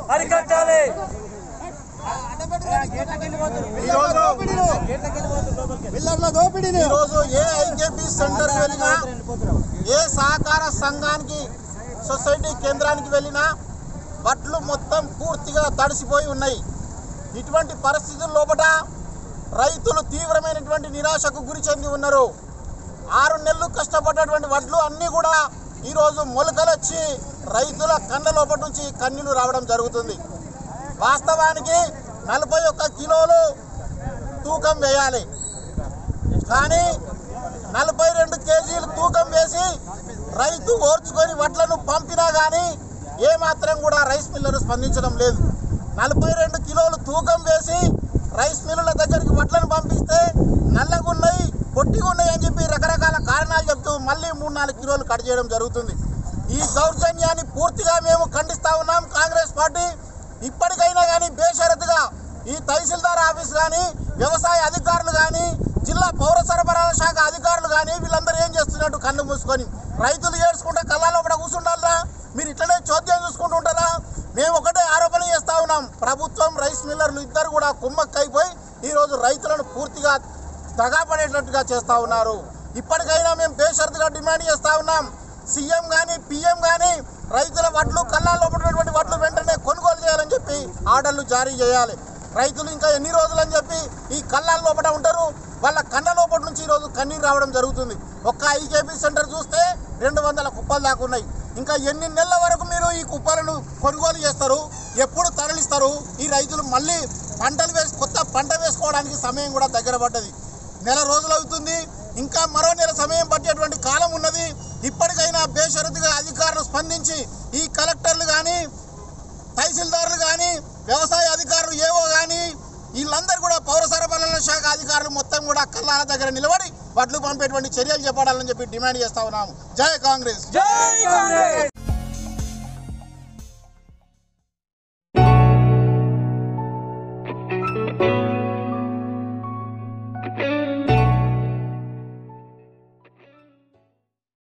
అరికట్టాలి ఈరోజు పిల్లర్ల దోపిడీని ఈరోజు ఏ ఐకేపీ సెంటర్ వెళ్ళినా ఏ సహకార సంఘానికి సొసైటీ కేంద్రానికి వెళ్ళినా వడ్లు మొత్తం పూర్తిగా తడిసిపోయి ఉన్నాయి ఇటువంటి పరిస్థితుల లోపల రైతులు తీవ్రమైనటువంటి నిరాశకు గురి చెంది ఉన్నారు ఆరు నెలలు కష్టపడ్డటువంటి వడ్లు అన్నీ కూడా ఈరోజు మొలకలొచ్చి రైతుల కళ్ళ లోపల నుంచి కన్నీళ్లు రావడం జరుగుతుంది వాస్తవానికి నలభై ఒక్క కిలోలు తూకం వేయాలి కానీ నలభై రెండు కేజీలు తూకం వేసి రైతు ఓర్చుకొని వడ్లను పంపినా కానీ ఏమాత్రం కూడా రైస్ మిల్లర్ స్పందించడం లేదు నలభై రెండు కిలోలు తూకం వేసి రైస్ మిల్లుల దగ్గరికి వడ్లను పంపిస్తే నల్లగున్నాయి పొట్టిగా ఉన్నాయి అని చెప్పి రకరకాల కారణాలు చెప్తూ మళ్ళీ మూడు నాలుగు కిలోలు కట్ చేయడం జరుగుతుంది ఈ దౌర్జన్యాన్ని పూర్తిగా మేము ఖండిస్తా ఉన్నాం కాంగ్రెస్ పార్టీ ఇప్పటికైనా కానీ బేషరతుగా ఈ తహసీల్దార్ ఆఫీస్ కానీ వ్యవసాయ అధికారులు కానీ జిల్లా పౌర సరఫరాల శాఖ అధికారులు కానీ వీళ్ళందరూ ఏం చేస్తున్నట్టు కళ్ళు మూసుకొని రైతులు ఏడ్చుకుంటే కళ్ళలో కూడా కూర్చుంటారా మీరు ఇట్లనే చోద్యం చూసుకుంటూ ఉంటారా మేము ఒకటే ఆరోపణ చేస్తా ఉన్నాం ప్రభుత్వం రైస్ మిల్లర్లు ఇద్దరు కూడా కుమ్మక్కైపోయి ఈరోజు రైతులను పూర్తిగా దగాపడేటట్టుగా చేస్తా ఉన్నారు ఇప్పటికైనా మేము బేషరతుగా డిమాండ్ చేస్తా ఉన్నాం సీఎం కానీ పిఎం కానీ రైతుల వడ్లు కళ్ళాల్లో ఉన్నటువంటి వడ్లు వెంటనే కొనుగోలు చేయాలని చెప్పి ఆర్డర్లు జారీ చేయాలి రైతులు ఇంకా ఎన్ని రోజులు అని చెప్పి ఈ కళ్ళాల లోపల ఉంటారు వాళ్ళ కళ్ళ లోపల నుంచి ఈరోజు కన్నీరు రావడం జరుగుతుంది ఒక్క ఐకేపీ సెంటర్ చూస్తే రెండు వందల కుప్పలు దాకా ఉన్నాయి ఇంకా ఎన్ని నెలల వరకు మీరు ఈ కుప్పలను కొనుగోలు చేస్తారు ఎప్పుడు తరలిస్తారు ఈ రైతులు మళ్ళీ పంటలు వేసి కొత్త పంట వేసుకోవడానికి సమయం కూడా దగ్గర పడ్డది నెల రోజులు అవుతుంది ఇంకా మరో నెల సమయం పట్టేటువంటి కాలం ఉన్నది ఇప్పటికైనా బేషరతుగా అధికారులు స్పందించి ఈ కలెక్టర్లు కానీ తహసీల్దారులు కానీ వ్యవసాయ అధికారులు ఏవో కానీ వీళ్ళందరూ కూడా పౌర సరఫరాల శాఖ అధికారులు మొత్తం కూడా కళ్ళాల దగ్గర నిలబడి వడ్లు పంపేటువంటి చర్యలు చెప్పాలని చెప్పి డిమాండ్ చేస్తా ఉన్నాము జై కాంగ్రెస్ జై కాంగ్రెస్